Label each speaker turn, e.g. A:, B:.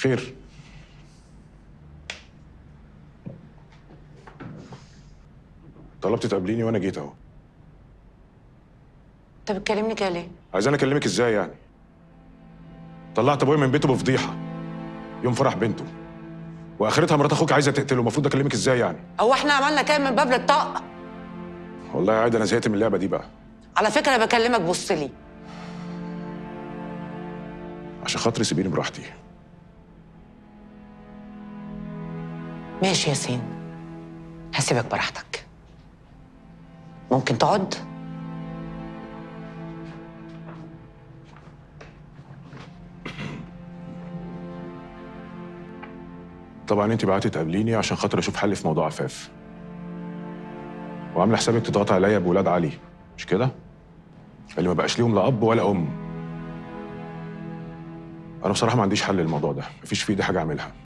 A: خير طلبت تقابليني وانا جيت اهو
B: انت بتكلمني كده ليه؟
A: عايزاني اكلمك ازاي يعني طلعت ابويا من بيته بفضيحه يوم فرح بنته واخرتها مرات اخوك عايزه تقتله المفروض اكلمك ازاي يعني
B: هو احنا عملنا كده من باب للطاقه
A: والله يا عايده انا زهقت من اللعبه دي بقى
B: على فكره انا بكلمك بص لي
A: عشان خاطري سيبيني براحتي
B: ماشي يا سين هسيبك براحتك ممكن تقعد
A: طبعا انت بعتي تقابليني عشان خاطر اشوف حل في موضوع عفاف وعامله حسابك تضغطي عليا بولاد علي مش كده اللي ما بقاش ليهم لا اب ولا ام انا بصراحه ما عنديش حل للموضوع ده مفيش في ايدي حاجه اعملها